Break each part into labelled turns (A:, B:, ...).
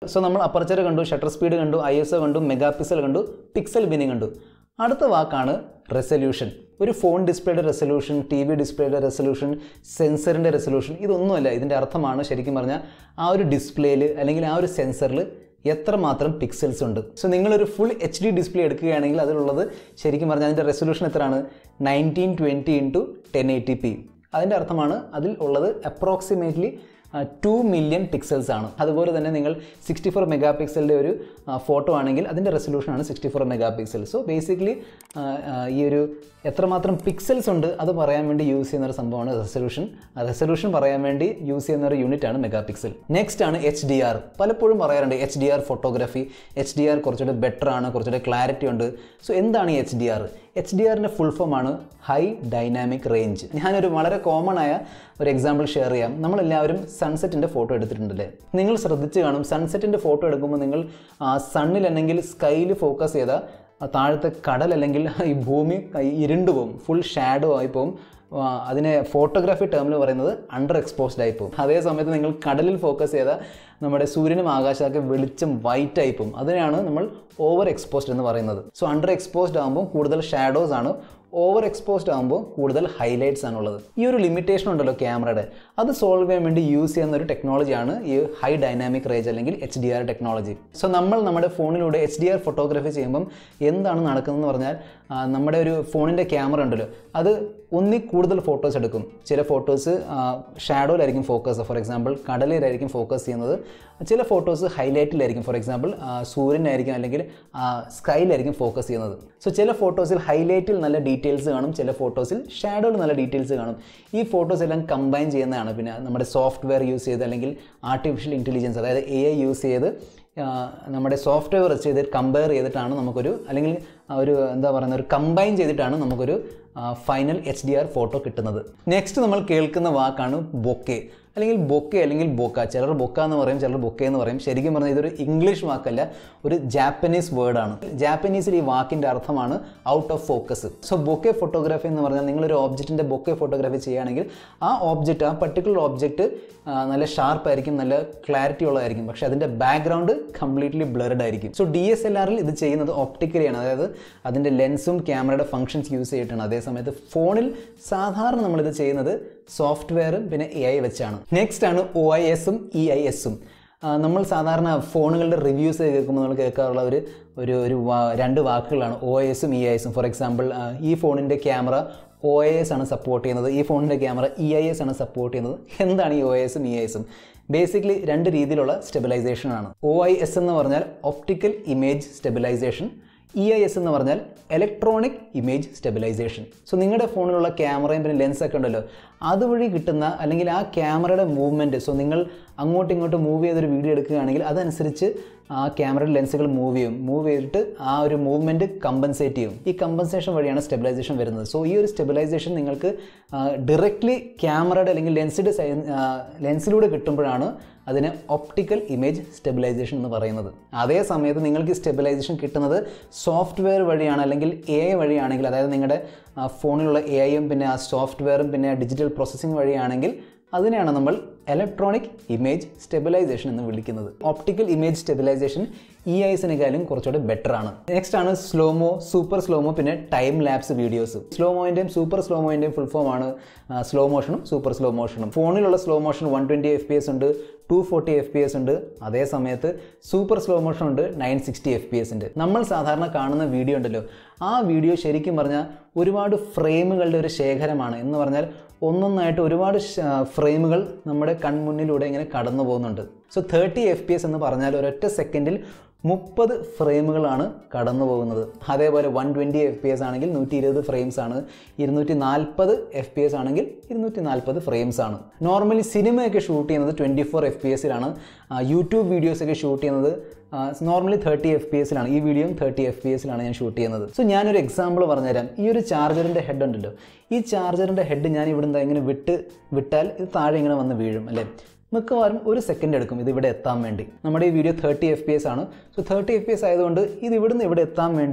A: so നമ്മൾ aperture കണ്ടു shutter speed കണ്ടു ഐ എസ് ഒ കണ്ടു മെഗാ പിക്സൽ കണ്ടു പിക്സൽ ബിന്നിങ് കണ്ടു അടുത്ത വാക്കാണ് റെസൊല്യൂഷൻ ഒരു ഫോൺ ഡിസ്പ്ലേയുടെ റെസൊല്യൂഷൻ ടി വി ഡിസ്പ്ലേയുടെ റെസൊല്യൂഷൻ സെൻസറിൻ്റെ റെസൊല്യൂഷൻ ഇതൊന്നുമല്ല ഇതിൻ്റെ അർത്ഥമാണ് ശരിക്കും പറഞ്ഞാൽ ആ ഒരു ഡിസ്പ്ലേയിൽ അല്ലെങ്കിൽ ആ ഒരു സെൻസറിൽ എത്രമാത്രം പിക്സൽസ് ഉണ്ട് സോ നിങ്ങളൊരു ഫുൾ എച്ച് ഡി ഡിസ്പ്ലേ എടുക്കുകയാണെങ്കിൽ അതിലുള്ളത് ശരിക്കും പറഞ്ഞാൽ അതിൻ്റെ റെസൊല്യൂഷൻ എത്രയാണ് nineteen twenty into ten eighty P അതിൻ്റെ അർത്ഥമാണ് അതിൽ ഉള്ളത് അപ്രോക്സിമേറ്റ്ലി ടു മില്യൺ പിക്സൽസ് ആണ് അതുപോലെ തന്നെ നിങ്ങൾ സിക്സ്റ്റി ഫോർ മെഗാ പിക്സലിൻ്റെ ഒരു ഫോട്ടോ ആണെങ്കിൽ അതിൻ്റെ റെസൊല്യൂഷനാണ് sixty four mega pixel so basically ഈ ഒരു എത്രമാത്രം പിക്സൽസ് ഉണ്ട് അത് പറയാൻ വേണ്ടി യൂസ് ചെയ്യുന്ന ഒരു സംഭവമാണ് റെസൊല്യൂഷൻ റെസൊല്യൂഷൻ പറയാൻ വേണ്ടി യൂസ് ചെയ്യുന്ന ഒരു യൂണിറ്റ് ആണ് മെഗാ പിക്സൽ നെക്സ്റ്റ് ആണ് എച്ച് ഡി ആർ പലപ്പോഴും പറയാറുണ്ട് H D R photography H D R കുറച്ചുകൂടെ ബെറ്റർ ആണ് കുറച്ചുകൂടെ ക്ലാരിറ്റി ഉണ്ട് സോ എന്താണ് ഈ H D R H D ആറിൻ്റെ ഫുൾ ഫോം ആണ് ഹൈ ഡൈനാമിക് റേഞ്ച് ഞാനൊരു വളരെ കോമൺ ആയ ഒരു എക്സാമ്പിൾ ഷെയർ ചെയ്യാം നമ്മളെല്ലാവരും സൺസെറ്റിൻ്റെ ഫോട്ടോ എടുത്തിട്ടുണ്ടല്ലേ നിങ്ങൾ ശ്രദ്ധിച്ച് കാണും സൺസെറ്റിൻ്റെ ഫോട്ടോ എടുക്കുമ്പോൾ നിങ്ങൾ സണ്ണിൽ അല്ലെങ്കിൽ സ്കൈയിൽ ഫോക്കസ് ചെയ്താൽ ആ താഴത്തെ കടൽ അല്ലെങ്കിൽ ഈ ഭൂമി ഇരുണ്ടു പോകും ഫുൾ ഷാഡോ ആയി പോകും ആ, അതിനെ ഫോട്ടോഗ്രാഫി ടേമിൽ പറയുന്നത് അണ്ടർ എക്സ്പോസ്ഡ് ആയി പോകും അതേ സമയത്ത് നിങ്ങൾ കടലിൽ ഫോക്കസ് ചെയ്താൽ നമ്മുടെ സൂര്യനും ആകാശമൊക്കെ വെളിച്ചം വൈറ്റ് ആയി പോകും അതിനാണ് നമ്മൾ ഓവർ എക്സ്പോസ്ഡ് എന്ന് പറയുന്നത് സോ അണ്ടർ എക്സ്പോസ്ഡ് ആകുമ്പോൾ കൂടുതൽ ഷാഡോസ് ആണ് ഓവർ എക്സ്പോസ്ഡ് ആകുമ്പോൾ കൂടുതൽ ഹൈലൈറ്റ്സ് ആണുള്ളത് ഈ ഒരു ലിമിറ്റേഷൻ ഉണ്ടല്ലോ ക്യാമറയുടെ അത് സോൾവ് ചെയ്യാൻ വേണ്ടി യൂസ് ചെയ്യുന്ന ഒരു ടെക്നോളജിയാണ് ഈ ഹൈ ഡൈനാമിക് റേഞ്ച് അല്ലെങ്കിൽ H D R technology so നമ്മൾ നമ്മുടെ ഫോണിലൂടെ എച്ച് ഡി ആർ ഫോട്ടോഗ്രാഫി ചെയ്യുമ്പം എന്താണ് നടക്കുന്നതെന്ന് പറഞ്ഞാൽ ആ, നമ്മുടെ ഒരു ഫോണിൻ്റെ ക്യാമറ ഉണ്ടല്ലോ അത് ഒന്നിൽ കൂടുതൽ ഫോട്ടോസ് എടുക്കും ചില ഫോട്ടോസ് ഷാഡോയിലായിരിക്കും ഫോക്കസ് ഫോർ എക്സാമ്പിൾ കടലിലായിരിക്കും ഫോക്കസ് ചെയ്യുന്നത് ചില ഫോട്ടോസ് ഹൈലൈറ്റിലായിരിക്കും ഫോർ എക്സാമ്പിൾ സൂര്യനായിരിക്കും അല്ലെങ്കിൽ സ്കൈയിലായിരിക്കും ഫോക്കസ് ചെയ്യുന്നത് സോ ചില ഫോട്ടോസിൽ ഹൈലൈറ്റിൽ നല്ല ഡീറ്റെയിൽസ് കാണും ചില ഫോട്ടോസിൽ ഷാഡോയിൽ നല്ല ഡീറ്റെയിൽസ് കാണും ഈ ഫോട്ടോസ് എല്ലാം കമ്പൈൻ ചെയ്യുന്നതാണ് പിന്നെ നമ്മുടെ സോഫ്റ്റ്വെയർ യൂസ് ചെയ്ത് അല്ലെങ്കിൽ ആർട്ടിഫിഷ്യൽ ഇൻ്റലിജൻസ് അതായത് എ ഐ യൂസ് ചെയ്ത് ആ, നമ്മുടെ സോഫ്റ്റ്വെയർ ചെയ്ത് കമ്പയർ ചെയ്തിട്ടാണ് നമുക്കൊരു അല്ലെങ്കിൽ ആ ഒരു എന്താ പറയുന്ന ഒരു കമ്പൈൻ ചെയ്തിട്ടാണ് നമുക്കൊരു final H D R photo കിട്ടുന്നത് നെക്സ്റ്റ് നമ്മൾ കേൾക്കുന്ന വാക്കാണ് ബൊക്കെ അല്ലെങ്കിൽ ബൊക്കെ അല്ലെങ്കിൽ ബൊക്ക ചിലർ ബൊക്ക എന്ന് പറയും ചിലർ ബൊക്കെ എന്ന് പറയും ശരിക്കും പറഞ്ഞാൽ ഇതൊരു ഇംഗ്ലീഷ് വാക്കല്ല ഒരു ജാപ്പനീസ് വേർഡാണ് ജാപ്പനീസിൽ ഈ വാക്കിൻ്റെ അർത്ഥമാണ് out of focus so bokeh photography എന്ന് പറഞ്ഞാൽ നിങ്ങളൊരു ഓബ്ജക്റ്റിൻ്റെ ബൊക്കെ ഫോട്ടോഗ്രാഫി ചെയ്യുകയാണെങ്കിൽ ആ ഓബ്ജക്റ്റ് ആ പർട്ടിക്കുലർ ഓബ്ജക്റ്റ് നല്ല ഷാർപ്പ് ആയിരിക്കും നല്ല ക്ലാരിറ്റി ഉള്ളതായിരിക്കും പക്ഷേ അതിൻ്റെ ബാക്ക്ഗ്രൗണ്ട് കംപ്ലീറ്റ്ലി ബ്ലർഡ് ആയിരിക്കും സോ ഡി എസ് എൽ ആറിൽ ഇത് ചെയ്യുന്നത് ഓപ്റ്റിക്കലിയാണ് അതായത് അതിൻ്റെ ലെൻസും ക്യാമറയുടെ ഫങ്ഷൻസ് യൂസ് ചെയ്തിട്ടാണ് അതേസമയത്ത് ഫോണിൽ സാധാരണ നമ്മളിത് ചെയ്യുന്നത് സോഫ്റ്റ്വെയറും പിന്നെ എ ഐ വെച്ചാണ് നെക്സ്റ്റ് ആണ് ഒ ഐ എസും ഇ ഐ എസും നമ്മൾ സാധാരണ ഫോണുകളുടെ റിവ്യൂസ് കേൾക്കുമ്പോൾ നമ്മൾ കേൾക്കാറുള്ള ഒരു ഒരു ഒരു വാ- രണ്ട് വാക്കുകളാണ് ഒ എസും ഇ ഐ എസും ഫോർ എക്സാമ്പിൾ ഈ ഫോണിൻ്റെ ക്യാമറ ഒ ഐ എസ് ആണ് സപ്പോർട്ട് ചെയ്യുന്നത് ഈ ഫോണിൻ്റെ ക്യാമറ ഇ ഐ എസ് ആണ് സപ്പോർട്ട് ചെയ്യുന്നത് എന്താണ് ഈ ഒ എസും ഇ ഐ എസും ബേസിക്കലി രണ്ട് രീതിയിലുള്ള സ്റ്റെബിലൈസേഷൻ ആണ് ഒ ഐ എസ് എന്ന് പറഞ്ഞാൽ optical image stabilisation E I S എന്ന് പറഞ്ഞാൽ ഇലക്ട്രോണിക് ഇമേജ് സ്റ്റെബിലൈസേഷൻ സോ നിങ്ങളുടെ ഫോണിലുള്ള ക്യാമറയും പിന്നെ ലെൻസ് ഒക്കെ ഉണ്ടല്ലോ അതുവഴി കിട്ടുന്ന അല്ലെങ്കിൽ ആ ക്യാമറയുടെ മൂവ്മെൻറ്റ് സോ നിങ്ങൾ അങ്ങോട്ടും ഇങ്ങോട്ടും മൂവ് ചെയ്തൊരു വീഡിയോ എടുക്കുകയാണെങ്കിൽ അതനുസരിച്ച് ആ ക്യാമറയുടെ ലെൻസുകൾ മൂവ് ചെയ്യും മൂവ് ചെയ്തിട്ട് ആ ഒരു മൂവ്മെൻറ്റ് കമ്പൻസേറ്റ് ചെയ്യും ഈ കമ്പൻസേഷൻ വഴിയാണ് സ്റ്റെബിലൈസേഷൻ വരുന്നത് സോ ഈ ഒരു സ്റ്റെബിലൈസേഷൻ നിങ്ങൾക്ക് ഡയറക്റ്റ്ലി ക്യാമറയുടെ അല്ലെങ്കിൽ ലെൻസിൻ്റെ സൈ ലെൻസിലൂടെ കിട്ടുമ്പോഴാണ് അതിന് ഒപ്റ്റിക്കൽ ഇമേജ് സ്റ്റെബിലൈസേഷൻ എന്ന് പറയുന്നത് അതേ സമയത്ത് നിങ്ങൾക്ക് ഈ സ്റ്റെബിലൈസേഷൻ കിട്ടുന്നത് സോഫ്റ്റ്വെയർ വഴിയാണ് അല്ലെങ്കിൽ എ ഐ വഴിയാണെങ്കിൽ അതായത് നിങ്ങളുടെ ആ, ഫോണിലുള്ള എ ഐയും പിന്നെ ആ സോഫ്റ്റ്വെയറും പിന്നെ ഡിജിറ്റൽ പ്രോസസ്സിംഗ് വഴിയാണെങ്കിൽ അതിനെയാണ് നമ്മൾ ഇലക്ട്രോണിക് ഇമേജ് സ്റ്റെബിലൈസേഷൻ എന്ന് വിളിക്കുന്നത് ഓപ്റ്റിക്കൽ ഇമേജ് സ്റ്റെബിലൈസേഷൻ ഇ ഐസിനേക്കാളും കുറച്ചുകൂടെ ബെറ്റർ ആണ് നെക്സ്റ്റ് ആണ് സ്ലോമോ സൂപ്പർ സ്ലോമോ പിന്നെ ടൈം ലാപ്സ് വീഡിയോസ് സ്ലോമോൻ്റെയും സൂപ്പർ സ്ലോമോൻ്റെയും ഫുൾ ഫോം ആണ് സ്ലോ മോഷനും സൂപ്പർ സ്ലോ മോഷനും ഫോണിലുള്ള slow motion one twenty F P S ഉണ്ട് two forty F P S ഉണ്ട് അതേ സമയത്ത് സൂപ്പർ സ്ലോ മോഷൻ ഉണ്ട് nine sixty F P S ഉണ്ട് നമ്മൾ സാധാരണ കാണുന്ന വീഡിയോ ഉണ്ടല്ലോ ആ വീഡിയോ ശരിക്കും പറഞ്ഞാൽ ഒരുപാട് ഫ്രെയിമുകളുടെ ഒരു ശേഖരമാണ് എന്ന് പറഞ്ഞാൽ ഒന്നൊന്നായിട്ട് ഒരുപാട് ഫ്രെയിമുകൾ നമ്മുടെ കൺമുന്നിലൂടെ ഇങ്ങനെ കടന്നു പോകുന്നുണ്ട് so thirty F P S എന്ന് പറഞ്ഞാൽ ഒരൊറ്റ സെക്കൻഡിൽ മുപ്പത് ഫ്രെയിമുകളാണ് കടന്നു പോകുന്നത് അതേപോലെ one twenty F P S ആണെങ്കിൽ നൂറ്റി ഇരുപത് ഫ്രെയിംസ് ആണ് ഇരുന്നൂറ്റി നാൽപ്പത് എഫ് പി എസ് ആണെങ്കിൽ ഇരുന്നൂറ്റി നാൽപ്പത് ഫ്രെയിംസ് ആണ് നോർമലി സിനിമയൊക്കെ ഷൂട്ട് ചെയ്യുന്നത് ട്വൻറ്റി ഫോർ എഫ് പി എസിലാണ് യൂട്യൂബ് വീഡിയോസൊക്കെ ഷൂട്ട് ചെയ്യുന്നത് നോർമലി തേർട്ടി എഫ് പി എസിലാണ് ഈ വീഡിയോയും തേർട്ടി എഫ് പി എസിലാണ് ഞാൻ ഷൂട്ട് ചെയ്യുന്നത് സോ ഞാനൊരു എക്സാമ്പിൾ പറഞ്ഞുതരാം ഈ ഒരു ചാർജറിൻ്റെ ഹെഡ് ഉണ്ടല്ലോ ഈ ചാർജറിൻ്റെ ഹെഡ് ഞാൻ ഇവിടുന്ന് ഇങ്ങനെ വിട്ട് വിട്ടാൽ ഇത് താഴെ ഇങ്ങനെ വന്ന് വീഴും അല്ലേ മിക്കവാറും ഒരു സെക്കൻഡ് എടുക്കും ഇത് ഇവിടെ എത്താൻ വേണ്ടി നമ്മുടെ ഈ video thirty F P S ആണ് so thirty F P S ആയതുകൊണ്ട് ഇത് ഇവിടുന്ന് ഇവിടെ എത്താൻ വേണ്ടി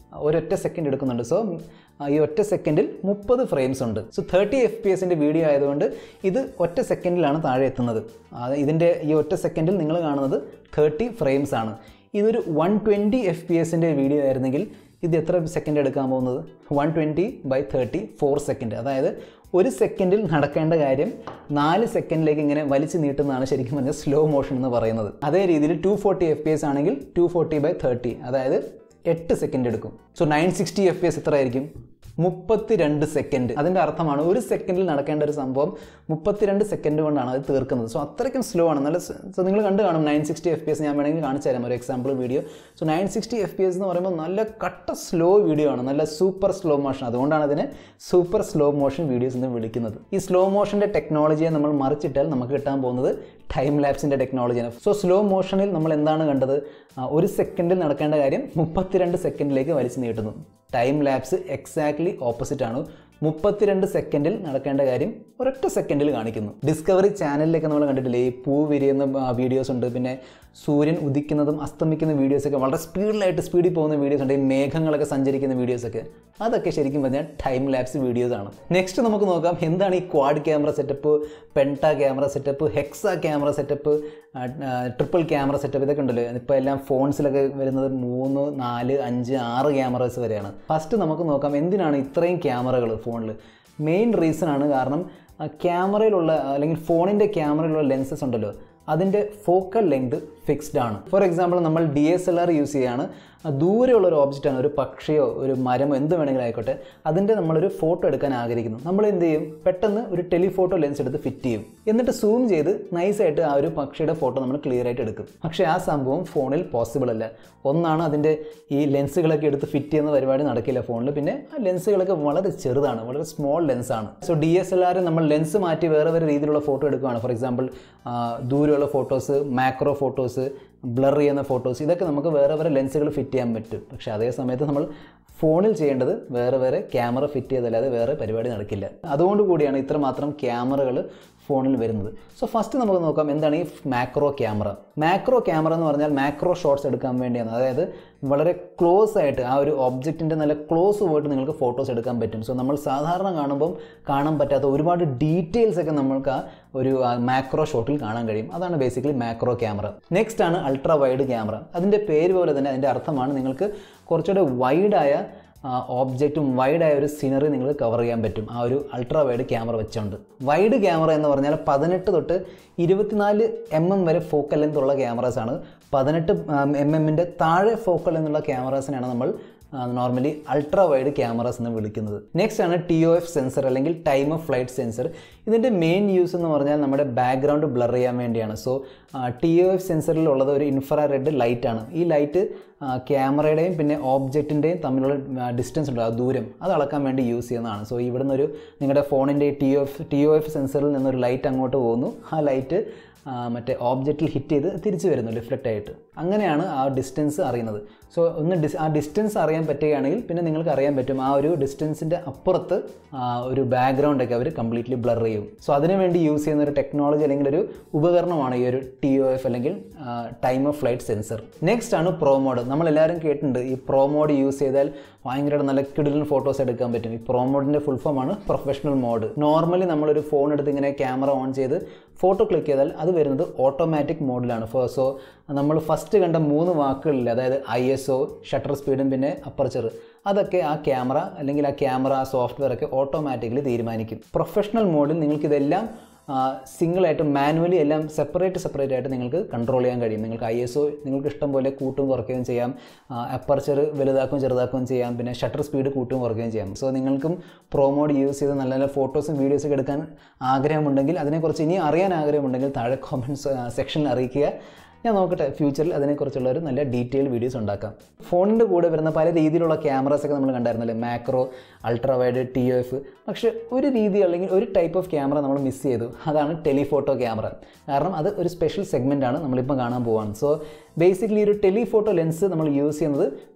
A: ഒരൊറ്റ സെക്കൻഡ് എടുക്കുന്നുണ്ട് സോ ഈ ഒറ്റ സെക്കൻഡിൽ മുപ്പത് ഫ്രെയിംസ് ഉണ്ട് സോ തേർട്ടി എഫ് പി എസിൻ്റെ വീഡിയോ ആയതുകൊണ്ട് ഇത് ഒറ്റ സെക്കൻഡിലാണ് താഴെ എത്തുന്നത് അത് ഇതിൻ്റെ ഈ ഒറ്റ സെക്കൻഡിൽ നിങ്ങൾ കാണുന്നത് തേർട്ടി ഫ്രെയിംസ് ആണ് ഇതൊരു വൺ ട്വൻറ്റി എഫ് പി എസിൻ്റെ വീഡിയോ ആയിരുന്നെങ്കിൽ ഇത് എത്ര സെക്കൻഡ് എടുക്കാൻ പോകുന്നത് one twenty by thirty four second അതായത് ഒരു സെക്കൻഡിൽ നടക്കേണ്ട കാര്യം നാല് സെക്കൻഡിലേക്ക് ഇങ്ങനെ വലിച്ചു നീട്ടുന്നതാണ് ശരിക്കും പറഞ്ഞാൽ സ്ലോ മോഷൻ എന്ന് പറയുന്നത് അതേ രീതിയിൽ two forty F P S ആണെങ്കിൽ ടു ഫോർട്ടി ബൈ തേർട്ടി അതായത് എട്ട് സെക്കൻഡ് എടുക്കും so nine sixty F P S എത്ര ആയിരിക്കും മുപ്പത്തിരണ്ട് സെക്കൻഡ് അതിൻ്റെ അർത്ഥമാണ് ഒരു സെക്കൻഡിൽ നടക്കേണ്ട ഒരു സംഭവം മുപ്പത്തിരണ്ട് സെക്കൻഡ് കൊണ്ടാണ് അത് തീർക്കുന്നത് സോ അത്രയ്ക്കും സ്ലോ ആണ് നല്ല സോ നിങ്ങൾ കണ്ടു കാണും nine sixty F P S ഞാൻ വേണമെങ്കിൽ കാണിച്ചു തരാം ഒരു example video so nine sixty F P S എന്ന് പറയുമ്പോൾ നല്ല കട്ട സ്ലോ വീഡിയോ ആണ് നല്ല സൂപ്പർ സ്ലോ മോഷൻ അതുകൊണ്ടാണ് അതിനെ സൂപ്പർ സ്ലോ മോഷൻ വീഡിയോസ് എന്ന് വിളിക്കുന്നത് ഈ സ്ലോ മോഷൻ്റെ ടെക്നോളജിയെ നമ്മൾ മറിച്ചിട്ടാൽ നമുക്ക് കിട്ടാൻ പോകുന്നത് ടൈം ലാപ്സിൻ്റെ ടെക്നോളജിയാണ് സോ സ്ലോ മോഷനിൽ നമ്മൾ എന്താണ് കണ്ടത് ആ, ഒരു സെക്കൻഡിൽ നടക്കേണ്ട കാര്യം മുപ്പത്തിരണ്ട് സെക്കൻഡിലേക്ക് വലിച്ചു നീട്ടുന്നു ടൈം ലാപ്സ് എക്സാക്ട്ലി ഓപ്പോസിറ്റ് ആണ് മുപ്പത്തിരണ്ട് സെക്കൻഡിൽ നടക്കേണ്ട കാര്യം ഒരൊറ്റ സെക്കൻഡിൽ കാണിക്കുന്നു ഡിസ്കവറി ചാനലിലൊക്കെ നമ്മൾ കണ്ടിട്ടില്ലേ ഈ പൂ വിരിയുന്ന വീഡിയോസ് ഉണ്ട് പിന്നെ സൂര്യൻ ഉദിക്കുന്നതും അസ്തമിക്കുന്ന വീഡിയോസൊക്കെ വളരെ സ്പീഡിലായിട്ട് സ്പീഡിൽ പോകുന്ന വീഡിയോസ് ഉണ്ട് ഈ മേഘങ്ങളൊക്കെ സഞ്ചരിക്കുന്ന വീഡിയോസൊക്കെ അതൊക്കെ ശരിക്കും പറഞ്ഞാൽ ടൈം ലാപ്സ് വീഡിയോസ് ആണ് നെക്സ്റ്റ് നമുക്ക് നോക്കാം എന്താണ് ഈ quad camera setup penta camera setup hexa camera setup triple camera setup ഇതൊക്കെ ഉണ്ടല്ലോ ഇപ്പോൾ എല്ലാം ഫോൺസിലൊക്കെ വരുന്നത് മൂന്ന് നാല് അഞ്ച് ആറ് ക്യാമറസ് വരെയാണ് ഫസ്റ്റ് നമുക്ക് നോക്കാം എന്തിനാണ് ഇത്രയും ക്യാമറകൾ ഫോണിൽ മെയിൻ റീസൺ ആണ് കാരണം ആ ക്യാമറയിലുള്ള അല്ലെങ്കിൽ ഫോണിൻ്റെ ക്യാമറയിലുള്ള ലെൻസസ് ഉണ്ടല്ലോ അതിൻ്റെ ഫോക്കൽ ലെങ്ത് ഫിക്സ്ഡ് ആണ് ഫോർ എക്സാമ്പിൾ നമ്മൾ D S L R use ചെയ്യുകയാണ് ആ ദൂരെയുള്ള ഒരു ഓബ്ജക്റ്റാണ് ഒരു പക്ഷിയോ ഒരു മരമോ എന്ത് വേണമെങ്കിലും ആയിക്കോട്ടെ അതിൻ്റെ നമ്മളൊരു ഫോട്ടോ എടുക്കാൻ ആഗ്രഹിക്കുന്നു നമ്മൾ എന്ത് ചെയ്യും പെട്ടെന്ന് ഒരു ടെലിഫോട്ടോ ലെൻസ് എടുത്ത് ഫിറ്റ് ചെയ്യും എന്നിട്ട് സൂം ചെയ്ത് നൈസായിട്ട് ആ ഒരു പക്ഷിയുടെ ഫോട്ടോ നമ്മൾ ക്ലിയർ ആയിട്ട് എടുക്കും പക്ഷേ ആ സംഭവം ഫോണിൽ പോസിബിൾ അല്ല ഒന്നാണ് അതിൻ്റെ ഈ ലെൻസുകളൊക്കെ എടുത്ത് ഫിറ്റ് ചെയ്യുന്ന പരിപാടി നടക്കില്ല ഫോണിൽ പിന്നെ ആ ലെൻസുകളൊക്കെ വളരെ ചെറുതാണ് വളരെ സ്മോൾ ലെൻസാണ് so D S L R നമ്മൾ ലെൻസ് മാറ്റി വേറെ വേറെ രീതിയിലുള്ള ഫോട്ടോ എടുക്കുകയാണ് ഫോർ എക്സാമ്പിൾ ദൂരെയുള്ള ഫോട്ടോസ് മാക്രോ ഫോട്ടോസ് ബ്ലർ ചെയ്യുന്ന ഫോട്ടോസ് ഇതൊക്കെ നമുക്ക് വേറെ വേറെ ലെൻസുകൾ ഫിറ്റ് ചെയ്യാൻ പറ്റും പക്ഷേ അതേ സമയത്ത് നമ്മൾ ഫോണിൽ ചെയ്യേണ്ടത് വേറെ വേറെ ക്യാമറ ഫിറ്റ് ചെയ്തല്ലാതെ വേറെ പരിപാടി നടക്കില്ല അതുകൊണ്ട് കൂടിയാണ് ഇത്രമാത്രം ക്യാമറകൾ ഫോണിൽ വരുന്നത് സോ ഫസ്റ്റ് നമുക്ക് നോക്കാം എന്താണ് ഈ മാക്രോ ക്യാമറ മാക്രോ ക്യാമറ എന്ന് പറഞ്ഞാൽ മാക്രോ ഷോട്ട്സ് എടുക്കാൻ വേണ്ടിയാണ് അതായത് വളരെ ക്ലോസ് ആയിട്ട് ആ ഒരു ഒബ്ജക്റ്റിൻ്റെ നല്ല ക്ലോസ് പോയിട്ട് നിങ്ങൾക്ക് ഫോട്ടോസ് എടുക്കാൻ പറ്റും സോ നമ്മൾ സാധാരണ കാണുമ്പം കാണാൻ പറ്റാത്ത ഒരുപാട് ഡീറ്റെയിൽസ് ഒക്കെ നമ്മൾക്ക് ആ ഒരു മാക്രോ ഷോട്ടിൽ കാണാൻ കഴിയും അതാണ് ബേസിക്കലി മാക്രോ ക്യാമറ നെക്സ്റ്റ് ആണ് അൾട്രാ വൈഡ് ക്യാമറ അതിൻ്റെ പേര് പോലെ തന്നെ അതിൻ്റെ അർത്ഥമാണ് നിങ്ങൾക്ക് കുറച്ചുകൂടെ വൈഡായ ഓബ്ജക്റ്റും വൈഡായ ഒരു സീനറി നിങ്ങൾക്ക് കവർ ചെയ്യാൻ പറ്റും ആ ഒരു അൾട്രാ വൈഡ് ക്യാമറ വെച്ചുകൊണ്ട് വൈഡ് ക്യാമറ എന്ന് പറഞ്ഞാൽ പതിനെട്ട് തൊട്ട് ഇരുപത്തിനാല് എം എം വരെ ഫോക്കൽ ലെങ്ത് ഉള്ള ക്യാമറാസാണ് പതിനെട്ട് എം എമ്മിൻ്റെ താഴെ ഫോക്കൽ എന്നുള്ള ക്യാമറാസിനാണ് നമ്മൾ നോർമലി അൾട്രാ വൈഡ് ക്യാമറാസ് എന്ന് വിളിക്കുന്നത് നെക്സ്റ്റ് ആണ് ടി ഒ എഫ് സെൻസർ അല്ലെങ്കിൽ ടൈം ഓഫ് ഫ്ലൈറ്റ് സെൻസർ ഇതിൻ്റെ മെയിൻ യൂസ് എന്ന് പറഞ്ഞാൽ നമ്മുടെ ബാക്ക്ഗ്രൗണ്ട് ബ്ലർ ചെയ്യാൻ വേണ്ടിയാണ് സോ ടി ഒ എഫ് സെൻസറിൽ ഉള്ളത് ഒരു ഇൻഫ്രാറെഡ് ലൈറ്റ് ആണ് ഈ ലൈറ്റ് ക്യാമറയുടെയും പിന്നെ ഓബ്ജക്റ്റിൻ്റെയും തമ്മിലുള്ള ഡിസ്റ്റൻസ് ഉണ്ട് ആ ദൂരം അത് അളക്കാൻ വേണ്ടി യൂസ് ചെയ്യുന്നതാണ് സോ ഇവിടുന്ന് ഒരു നിങ്ങളുടെ ഫോണിൻ്റെ T O F T O F സെൻസറിൽ നിന്നൊരു ലൈറ്റ് അങ്ങോട്ട് പോകുന്നു ആ ലൈറ്റ് മറ്റേ ഓബ്ജക്റ്റിൽ ഹിറ്റ് ചെയ്ത് തിരിച്ചു വരുന്നു റിഫ്ലക്റ്റ് ആയിട്ട് അങ്ങനെയാണ് ആ ഡിസ്റ്റൻസ് അറിയുന്നത് സോ ഒന്ന് ഡിസ് ആ ഡിസ്റ്റൻസ് അറിയാൻ പറ്റുകയാണെങ്കിൽ പിന്നെ നിങ്ങൾക്ക് അറിയാൻ പറ്റും ആ ഒരു ഡിസ്റ്റൻസിൻ്റെ അപ്പുറത്ത് ആ, ഒരു ബാക്ക്ഗ്രൗണ്ട് ഒക്കെ അവർ കംപ്ലീറ്റ്ലി ബ്ലർ ചെയ്യും സോ അതിനുവേണ്ടി യൂസ് ചെയ്യുന്ന ഒരു ടെക്നോളജി അല്ലെങ്കിൽ ഒരു ഉപകരണമാണ് ഈ ഒരു ടി ഒ എഫ് അല്ലെങ്കിൽ time of flight sensor next ആണ് പ്രോ മോഡ് നമ്മളെല്ലാവരും കേട്ടിട്ടുണ്ട് ഈ പ്രോ മോഡ് യൂസ് ചെയ്താൽ ഭയങ്കരമായിട്ട് നല്ല കിടിലൻ ഫോട്ടോസ് എടുക്കാൻ പറ്റും ഈ പ്രോ മോഡിൻ്റെ ഫുൾ ഫോം ആണ് പ്രൊഫഷണൽ മോഡ് നോർമലി നമ്മളൊരു ഫോൺ എടുത്ത് ഇങ്ങനെ ക്യാമറ ഓൺ ചെയ്ത് ഫോട്ടോ ക്ലിക്ക് ചെയ്താൽ അത് വരുന്നത് ഓട്ടോമാറ്റിക് മോഡിലാണ് സോ നമ്മൾ ഫസ്റ്റ് കണ്ട മൂന്ന് വാക്കുകളില്ല അതായത് ഐ എസ് ഒ ഷട്ടർ സ്പീഡും പിന്നെ അപ്പർച്ചർ അതൊക്കെ ആ ക്യാമറ അല്ലെങ്കിൽ ആ ക്യാമറ സോഫ്റ്റ്വെയർ ഒക്കെ ഓട്ടോമാറ്റിക്കലി തീരുമാനിക്കും പ്രൊഫഷണൽ മോഡിൽ നിങ്ങൾക്കിതെല്ലാം സിംഗിളായിട്ട് മാനുവലി എല്ലാം സെപ്പറേറ്റ് സെപ്പറേറ്റ് ആയിട്ട് നിങ്ങൾക്ക് കൺട്രോൾ ചെയ്യാൻ കഴിയും നിങ്ങൾക്ക് ഐ എസ് ഒ നിങ്ങൾക്ക് ഇഷ്ടം പോലെ കൂട്ടും കുറയ്ക്കുകയും ചെയ്യാം അപ്പർച്ചർ വലുതാക്കുകയും ചെറുതാക്കുകയും ചെയ്യാം പിന്നെ ഷട്ടർ സ്പീഡ് കൂട്ടും കുറയ്ക്കുകയും ചെയ്യാം സോ നിങ്ങൾക്കും പ്രോ മോഡ് യൂസ് ചെയ്ത് നല്ല നല്ല ഫോട്ടോസും വീഡിയോസൊക്കെ എടുക്കാൻ ആഗ്രഹമുണ്ടെങ്കിൽ അതിനെക്കുറിച്ച് ഇനി അറിയാൻ ആഗ്രഹമുണ്ടെങ്കിൽ താഴെ കോമൻസ് സെക്ഷനിൽ അറിയിക്കുക ഞാൻ നോക്കട്ടെ ഫ്യൂച്ചറിൽ അതിനെക്കുറിച്ചുള്ള ഒരു നല്ല ഡീറ്റെയിൽ വീഡിയോസ് ഉണ്ടാക്കാം ഫോണിൻ്റെ കൂടെ വരുന്ന പല രീതിയിലുള്ള ക്യാമറാസ് ഒക്കെ നമ്മൾ കണ്ടായിരുന്നല്ലേ macro ultra wide T O F പക്ഷേ ഒരു രീതി അല്ലെങ്കിൽ ഒരു ടൈപ്പ് ഓഫ് ക്യാമറ നമ്മൾ മിസ് ചെയ്തു അതാണ് ടെലിഫോട്ടോ ക്യാമറ കാരണം അത് ഒരു സ്പെഷ്യൽ സെഗ്മെൻ്റ് ആണ് നമ്മളിപ്പോൾ കാണാൻ പോവാണ് സോ ബേസിക്കലി ഒരു ടെലിഫോട്ടോ ലെൻസ് നമ്മൾ യൂസ് ചെയ്യുന്നത്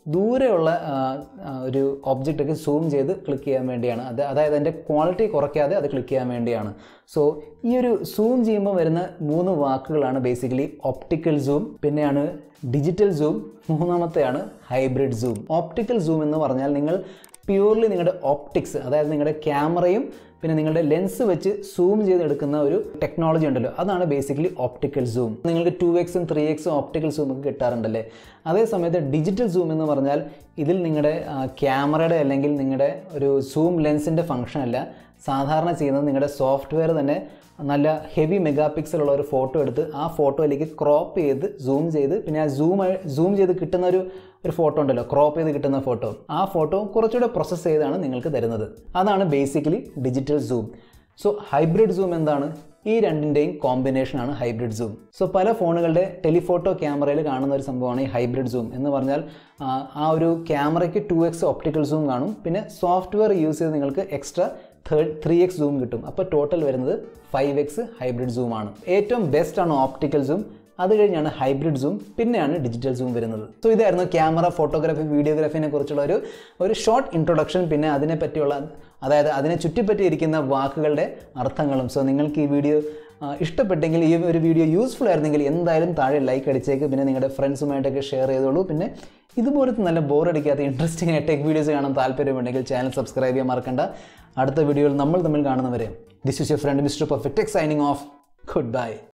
A: ദൂരെയുള്ള ആ, ആ, ഒരു ഒബ്ജക്റ്റൊക്കെ സൂം ചെയ്ത് ക്ലിക്ക് ചെയ്യാൻ വേണ്ടിയാണ് അത് അതായത് അതിൻ്റെ ക്വാളിറ്റി കുറയ്ക്കാതെ അത് ക്ലിക്ക് ചെയ്യാൻ വേണ്ടിയാണ് സോ ഈ ഒരു സൂം ചെയ്യുമ്പോൾ വരുന്ന മൂന്ന് വാക്കുകളാണ് ബേസിക്കലി ഒപ്റ്റിക്കൽ സൂം പിന്നെയാണ് ഡിജിറ്റൽ സൂം മൂന്നാമത്തെയാണ് ഹൈബ്രിഡ് സൂം ഓപ്റ്റിക്കൽ സൂം എന്ന് പറഞ്ഞാൽ നിങ്ങൾ പ്യൂർലി നിങ്ങളുടെ ഓപ്റ്റിക്സ് അതായത് നിങ്ങളുടെ ക്യാമറയും പിന്നെ നിങ്ങളുടെ ലെൻസ് വെച്ച് സൂം ചെയ്തെടുക്കുന്ന ഒരു ടെക്നോളജി ഉണ്ടല്ലോ അതാണ് ബേസിക്കലി ഓപ്റ്റിക്കൽ സൂം നിങ്ങൾക്ക് ടു എക്സും ത്രീ എക്സും ഓപ്റ്റിക്കൽ സൂം ഒക്കെ കിട്ടാറുണ്ടല്ലേ അതേ സമയത്ത് ഡിജിറ്റൽ സൂം എന്ന് പറഞ്ഞാൽ ഇതിൽ നിങ്ങളുടെ ക്യാമറയുടെ അല്ലെങ്കിൽ നിങ്ങളുടെ ഒരു സൂം ലെൻസിൻ്റെ ഫംഗ്ഷൻ അല്ല സാധാരണ ചെയ്യുന്നത് നിങ്ങളുടെ സോഫ്റ്റ്വെയർ തന്നെ നല്ല ഹെവി മെഗാ പിക്സൽ ഉള്ള ഒരു ഫോട്ടോ എടുത്ത് ആ ഫോട്ടോയിലേക്ക് ക്രോപ്പ് ചെയ്ത് സൂം ചെയ്ത് പിന്നെ ആ സൂം സൂം ചെയ്ത് കിട്ടുന്ന ഒരു ഒരു ഫോട്ടോ ഉണ്ടല്ലോ ക്രോപ്പ് ചെയ്ത് കിട്ടുന്ന ഫോട്ടോ ആ ഫോട്ടോ കുറച്ചുകൂടെ പ്രോസസ്സ് ചെയ്താണ് നിങ്ങൾക്ക് തരുന്നത് അതാണ് basically digital zoom so hybrid zoom എന്താണ് ഈ രണ്ടിൻ്റെയും കോമ്പിനേഷനാണ് ഹൈബ്രിഡ് സൂം സോ പല ഫോണുകളുടെ ടെലിഫോട്ടോ ക്യാമറയിൽ കാണുന്ന ഒരു സംഭവമാണ് ഈ ഹൈബ്രിഡ് സൂം എന്ന് പറഞ്ഞാൽ ആ, ആ ഒരു ക്യാമറയ്ക്ക് ടു എക്സ് ഒപ്റ്റിക്കൽ സൂം കാണും പിന്നെ സോഫ്റ്റ്വെയർ യൂസ് ചെയ്ത് നിങ്ങൾക്ക് extra third three X zoom കിട്ടും അപ്പോൾ ടോട്ടൽ വരുന്നത് ഫൈവ് എക്സ് ഹൈബ്രിഡ് സൂം ആണ് ഏറ്റവും ബെസ്റ്റ് ആണ് ഓപ്റ്റിക്കൽ സൂം അത് കഴിഞ്ഞാണ് ഹൈബ്രിഡ് സൂം പിന്നെയാണ് ഡിജിറ്റൽ സൂം വരുന്നത് സോ ഇതായിരുന്നു ക്യാമറ ഫോട്ടോഗ്രാഫി വീഡിയോഗ്രാഫിനെ കുറിച്ചുള്ള ഒരു ഒരു ഷോർട്ട് ഇൻട്രൊഡക്ഷൻ പിന്നെ അതിനെ പറ്റിയുള്ള അതായത് അതിനെ ചുറ്റിപ്പറ്റിയിരിക്കുന്ന വാക്കുകളുടെ അർത്ഥങ്ങളും സോ നിങ്ങൾക്ക് ഈ വീഡിയോ ആ, ഇഷ്ടപ്പെട്ടെങ്കിൽ ഈ ഒരു വീഡിയോ യൂസ്ഫുൾ ആയിരുന്നെങ്കിൽ എന്തായാലും താഴെ ലൈക്ക് അടിച്ചേക്ക് പിന്നെ നിങ്ങളുടെ ഫ്രണ്ട്സുമായിട്ടൊക്കെ ഷെയർ ചെയ്തോളൂ പിന്നെ ഇതുപോലത്തെ നല്ല ബോറടിക്കാത്ത ഇൻട്രസ്റ്റിംഗ് ആയ ടെക് വീഡിയോസ് കാണാൻ താല്പര്യമുണ്ടെങ്കിൽ ചാനൽ സബ്സ്ക്രൈബ് ചെയ്യാൻ മറക്കണ്ട അടുത്ത വീഡിയോയിൽ നമ്മൾ തമ്മിൽ കാണുന്നവരെ this is your friend Mister Perfect signing off good bye